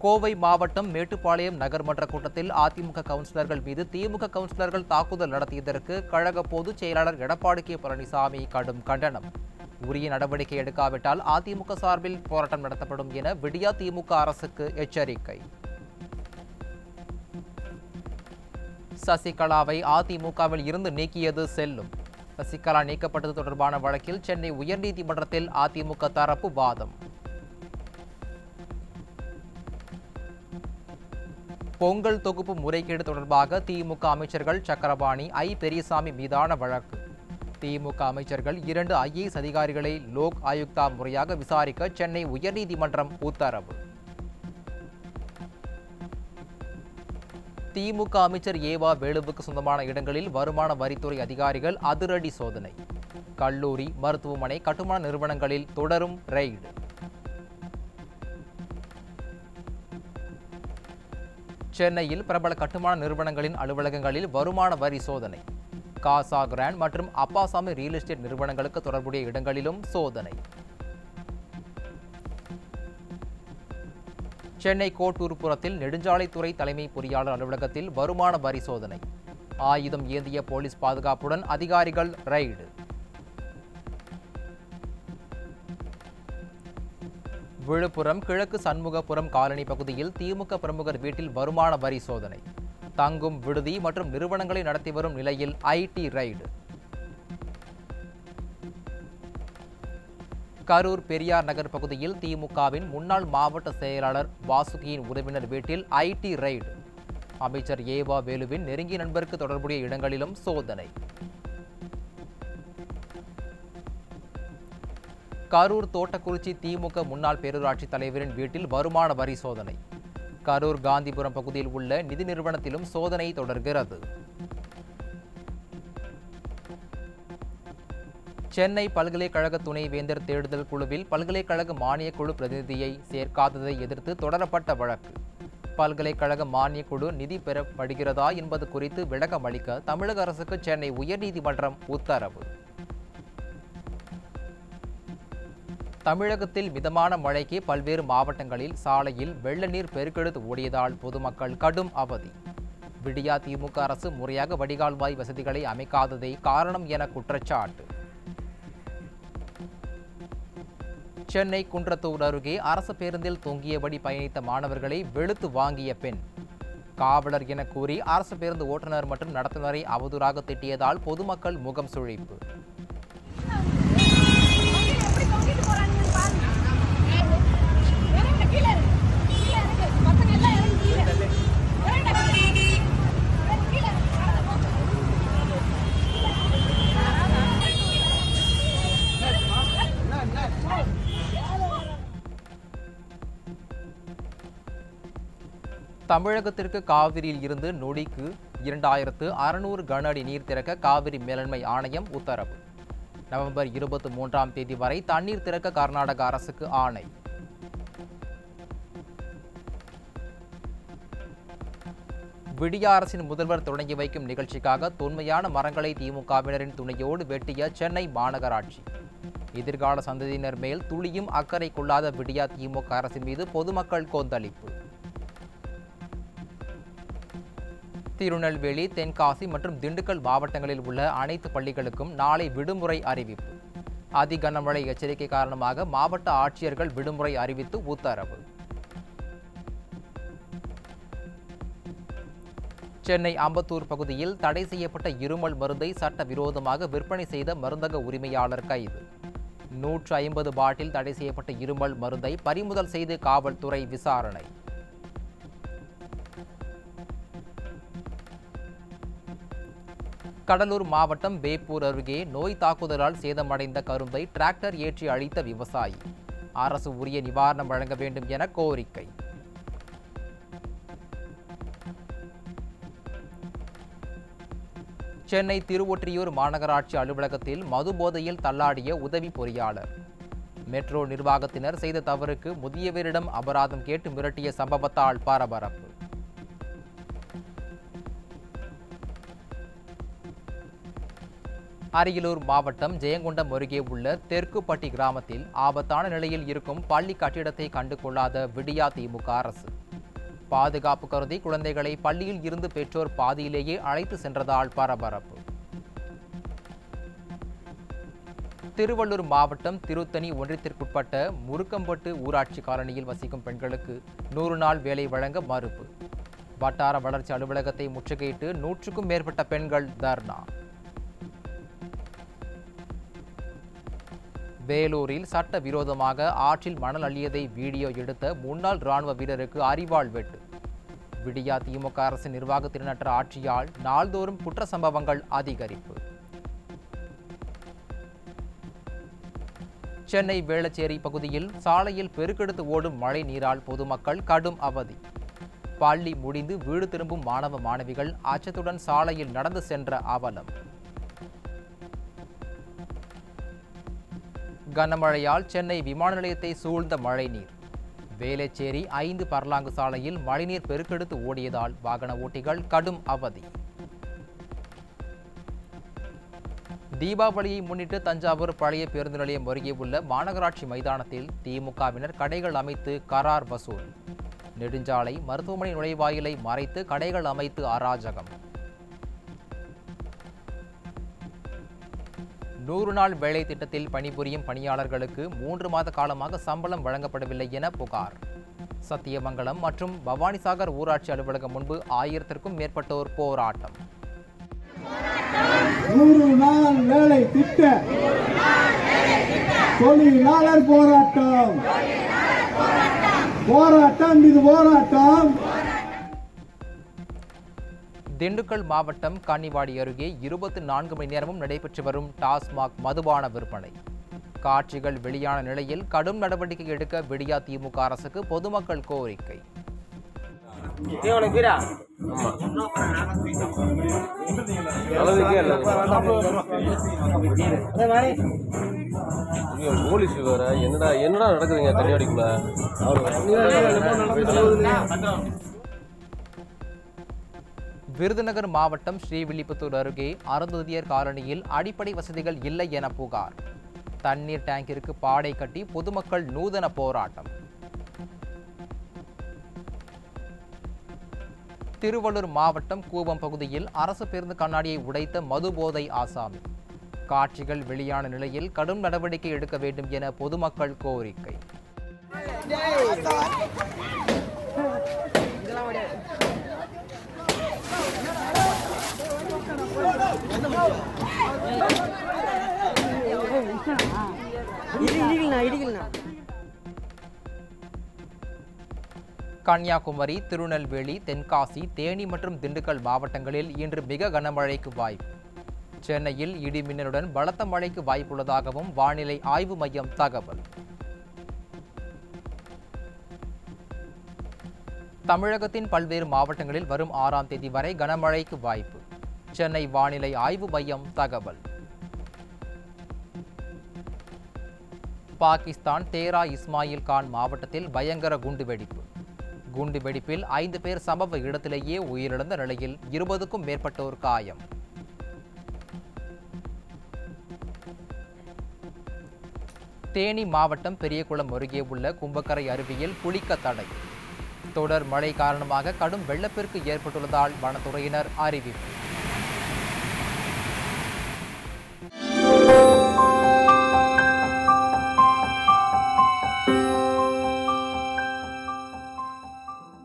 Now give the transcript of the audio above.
கோவை மாவட்டம் மேட்டுப்பாளையம் நகர்மன்ற கூட்டத்தில் அதிமுக கவுன்சிலர்கள் மீது திமுக கவுன்சிலர்கள் தாக்குதல் நடத்தியதற்கு கழக பொதுச் செயலாளர் எடப்பாடி கே பழனிசாமி கடும் கண்டனம் உரிய நடவடிக்கை எடுக்காவிட்டால் அதிமுக சார்பில் போராட்டம் நடத்தப்படும் என விடியா திமுக அரசுக்கு எச்சரிக்கை சசிகலாவை அதிமுகவில் இருந்து நீக்கியது செல்லும் சசிகலா நீக்கப்பட்டது தொடர்பான வழக்கில் சென்னை உயர்நீதிமன்றத்தில் அதிமுக தரப்பு வாதம் பொங்கல் தொகுப்பு முறைகேடு தொடர்பாக திமுக அமைச்சர்கள் சக்கரபாணி ஐ பெரியசாமி மீதான வழக்கு திமுக அமைச்சர்கள் இரண்டு ஐஏஎஸ் அதிகாரிகளை லோக் ஆயுக்தா முறையாக விசாரிக்க சென்னை உயர்நீதிமன்றம் உத்தரவு திமுக அமைச்சர் ஏவா வேலுவுக்கு சொந்தமான இடங்களில் வருமான வரித்துறை அதிகாரிகள் அதிரடி சோதனை கல்லூரி மருத்துவமனை கட்டுமான நிறுவனங்களில் தொடரும் ரெய்டு சென்னையில் பிரபல கட்டுமான நிறுவனங்களின் அலுவலகங்களில் வருமான வரி சோதனை காசா கிராண்ட் மற்றும் அப்பாசாமி ரியல் எஸ்டேட் நிறுவனங்களுக்கு தொடர்புடைய இடங்களிலும் சோதனை சென்னை கோட்டூர்புரத்தில் நெடுஞ்சாலைத்துறை தலைமை பொறியாளர் அலுவலகத்தில் வருமான வரி சோதனை ஆயுதம் ஏந்திய போலீஸ் பாதுகாப்புடன் அதிகாரிகள் ரெய்டு விழுப்புரம் கிழக்கு சண்முகபுரம் காலனி பகுதியில் திமுக பிரமுகர் வீட்டில் வருமான வரி சோதனை தங்கும் விடுதி மற்றும் நிறுவனங்களை நடத்தி வரும் நிலையில் ஐடி ரைடு கரூர் பெரியார் நகர் பகுதியில் திமுகவின் முன்னாள் மாவட்ட செயலாளர் வாசுகியின் உறவினர் வீட்டில் ஐடி ரைடு அமைச்சர் ஏவா வேலுவின் நெருங்கிய நண்பருக்கு தொடர்புடைய இடங்களிலும் சோதனை கரூர் தோட்டக்குறிச்சி திமுக முன்னாள் பேரூராட்சி தலைவரின் வீட்டில் வருமான வரி சோதனை கரூர் காந்திபுரம் பகுதியில் உள்ள நிதி நிறுவனத்திலும் சோதனை தொடர்கிறது சென்னை பல்கலைக்கழக துணைவேந்தர் தேடுதல் குழுவில் பல்கலைக்கழக மானியக் குழு பிரதிநிதியை சேர்க்காததை எதிர்த்து தொடரப்பட்ட வழக்கு பல்கலைக்கழக மானியக் குழு நிதி பெறப்படுகிறதா என்பது குறித்து விளக்கம் அளிக்க தமிழக அரசுக்கு சென்னை உயர்நீதிமன்றம் உத்தரவு தமிழகத்தில் மிதமான மழைக்கு பல்வேறு மாவட்டங்களில் சாலையில் வெள்ள நீர் பெருக்கெடுத்து ஓடியதால் பொதுமக்கள் கடும் அவதி விடியா திமுக அரசு முறையாக வடிகால்வாய் வசதிகளை அமைக்காததே காரணம் என குற்றச்சாட்டு சென்னை குன்றத்தூர் அருகே அரசு பேருந்தில் தொங்கியபடி பயணித்த மாணவர்களை வெளுத்து வாங்கிய பெண் காவலர் என கூறி அரசு பேருந்து ஓட்டுநர் மற்றும் நடத்துனரை அவதூறாக திட்டியதால் பொதுமக்கள் முகம் சுழிப்பு எப்படி தொங்கிட்டு போறாங்கன்னு பாருங்க. இறங்குங்க, கீழ இறங்கு. கீழ இறங்கு. பசங்க எல்லாம் இறங்கு கீழ. இறங்குடா. இறங்கு, கீழ இறங்கு. நடந்து போ. தமிழகத்திற்கு காவிரியில் இருந்து நொடிக்கு இரண்டாயிரத்து அறுநூறு கன அடி நீர் திறக்க காவிரி மேலாண்மை ஆணையம் உத்தரவு நவம்பர் இருபத்தி மூன்றாம் தேதி வரை தண்ணீர் திறக்க கர்நாடக அரசுக்கு ஆணை விடிய அரசின் முதல்வர் தொடங்கி வைக்கும் நிகழ்ச்சிக்காக தொன்மையான மரங்களை திமுகவினரின் துணையோடு வெட்டிய சென்னை மாநகராட்சி எதிர்கால சந்ததியினர் மேல் துளியும் அக்கறை கொள்ளாத விடியா திமுக அரசின் மீது பொதுமக்கள் கொந்தளிப்பு திருநெல்வேலி தென்காசி மற்றும் திண்டுக்கல் மாவட்டங்களில் உள்ள அனைத்து பள்ளிகளுக்கும் நாளை விடுமுறை அறிவிப்பு அதி கனமழை எச்சரிக்கை காரணமாக மாவட்ட ஆட்சியர்கள் விடுமுறை அறிவித்து உத்தரவு சென்னை அம்பத்தூர் பகுதியில் தடை செய்யப்பட்ட இருமல் மருந்தை சட்டவிரோதமாக விற்பனை செய்த மருந்தக உரிமையாளர் கைது நூற்று ஐம்பது பாட்டில் தடை செய்யப்பட்ட இருமல் மருந்தை பறிமுதல் செய்து காவல்துறை விசாரணை கடலூர் மாவட்டம் வேப்பூர் அருகே நோய் தாக்குதலால் சேதமடைந்த கரும்பை டிராக்டர் ஏற்றி அழித்த விவசாயி அரசு உரிய நிவாரணம் வழங்க வேண்டும் என கோரிக்கை சென்னை திருவொற்றியூர் மாநகராட்சி அலுவலகத்தில் மது போதையில் தள்ளாடிய உதவி பொறியாளர் மெட்ரோ நிர்வாகத்தினர் செய்த தவறுக்கு முதியவரிடம் அபராதம் கேட்டு மிரட்டிய சம்பவத்தால் பரபரப்பு அரியலூர் மாவட்டம் ஜெயங்கொண்டம் அருகே உள்ள தெற்குப்பட்டி கிராமத்தில் ஆபத்தான நிலையில் இருக்கும் பள்ளி கட்டிடத்தை கண்டு கொள்ளாத விடியா திமுக அரசு பாதுகாப்பு கருதி குழந்தைகளை பள்ளியில் இருந்து பெற்றோர் பாதியிலேயே அழைத்து சென்றதால் பரபரப்பு திருவள்ளூர் மாவட்டம் திருத்தணி ஒன்றியத்திற்குட்பட்ட முருக்கம்பட்டு ஊராட்சி காலனியில் வசிக்கும் பெண்களுக்கு நூறு நாள் வேலை வழங்க மறுப்பு வட்டார வளர்ச்சி அலுவலகத்தை முற்றுகையிட்டு நூற்றுக்கும் மேற்பட்ட பெண்கள் தர்ணா வேலூரில் சட்ட விரோதமாக ஆற்றில் மணல் அள்ளியதை வீடியோ எடுத்த முன்னாள் ராணுவ வீரருக்கு அரிவாள் வெட்டு விடியா திமுக அரசின் நிர்வாக திறனற்ற ஆட்சியால் நாள்தோறும் குற்ற சம்பவங்கள் அதிகரிப்பு சென்னை வேளச்சேரி பகுதியில் சாலையில் பெருக்கெடுத்து ஓடும் மழை நீரால் பொதுமக்கள் கடும் அவதி பள்ளி முடிந்து வீடு திரும்பும் மாணவ மாணவிகள் அச்சத்துடன் சாலையில் நடந்து சென்ற அவலம் கனமழையால் சென்னை விமான நிலையத்தை சூழ்ந்த மழைநீர் வேளச்சேரி ஐந்து பர்லாங்கு சாலையில் மழைநீர் பெருக்கெடுத்து ஓடியதால் வாகன ஓட்டிகள் கடும் அவதி தீபாவளியை முன்னிட்டு தஞ்சாவூர் பழைய பேருந்து நிலையம் அருகே உள்ள மாநகராட்சி மைதானத்தில் திமுகவினர் கடைகள் அமைத்து கரார் வசூல் நெடுஞ்சாலை மருத்துவமனை நுழைவாயிலை மறைத்து கடைகள் அமைத்து அராஜகம் நூறு நாள் வேலை திட்டத்தில் பணிபுரியும் பணியாளர்களுக்கு மூன்று மாத காலமாக சம்பளம் வழங்கப்படவில்லை என புகார் சத்தியமங்கலம் மற்றும் பவானிசாகர் ஊராட்சி அலுவலகம் முன்பு ஆயிரத்திற்கும் மேற்பட்டோர் போராட்டம் நூறு நாள் வேலை திட்ட தொழிலாளர் போராட்டம் போராட்டம் இது போராட்டம் திண்டுக்கல் மாவட்டம் கன்னிவாடி அருகே இருபத்தி நான்கு மணி நேரமும் நடைபெற்று வரும் டாஸ்மாக் மதுபான விற்பனை காட்சிகள் வெளியான நிலையில் கடும் நடவடிக்கை எடுக்க விடியா திமுக அரசுக்கு பொதுமக்கள் கோரிக்கை அளவுக்கே இல்ல போலீஸ் வேற என்னடா என்னடா நடக்குதுங்க கன்னியாடிக்குள்ள விருதுநகர் மாவட்டம் ஸ்ரீவில்லிபுத்தூர் அருகே அருந்ததியர் காலனியில் அடிப்படை வசதிகள் இல்லை என புகார் தண்ணீர் டேங்கிற்கு பாடை கட்டி பொதுமக்கள் நூதன போராட்டம் திருவள்ளூர் மாவட்டம் கூவம் பகுதியில் அரசு பேருந்து கண்ணாடியை உடைத்த மதுபோதை ஆசாமி காட்சிகள் வெளியான நிலையில் கடும் நடவடிக்கை எடுக்க வேண்டும் என பொதுமக்கள் கோரிக்கை கன்னியாகுமரி திருநெல்வேலி தென்காசி தேனி மற்றும் திண்டுக்கல் மாவட்டங்களில் இன்று மிக கனமழைக்கு வாய்ப்பு சென்னையில் இடி மின்னலுடன் பலத்த மழைக்கு வாய்ப்புள்ளதாகவும் வானிலை ஆய்வு மையம் தகவல் தமிழகத்தின் பல்வேறு மாவட்டங்களில் வரும் ஆறாம் தேதி வரை கனமழைக்கு வாய்ப்பு சென்னை வானிலை ஆய்வு மையம் தகவல் பாகிஸ்தான் தேரா இஸ்மாயில் கான் மாவட்டத்தில் பயங்கர குண்டுவெடிப்பு குண்டுவெடிப்பில் ஐந்து பேர் சம்பவ இடத்திலேயே உயிரிழந்த நிலையில் இருபதுக்கும் மேற்பட்டோர் காயம் தேனி மாவட்டம் பெரியகுளம் அருகே உள்ள கும்பக்கரை அருவியில் குளிக்க தடை தொடர் மழை காரணமாக கடும் வெள்ளப்பெருக்கு ஏற்பட்டுள்ளதால் வனத்துறையினர் அறிவிப்பு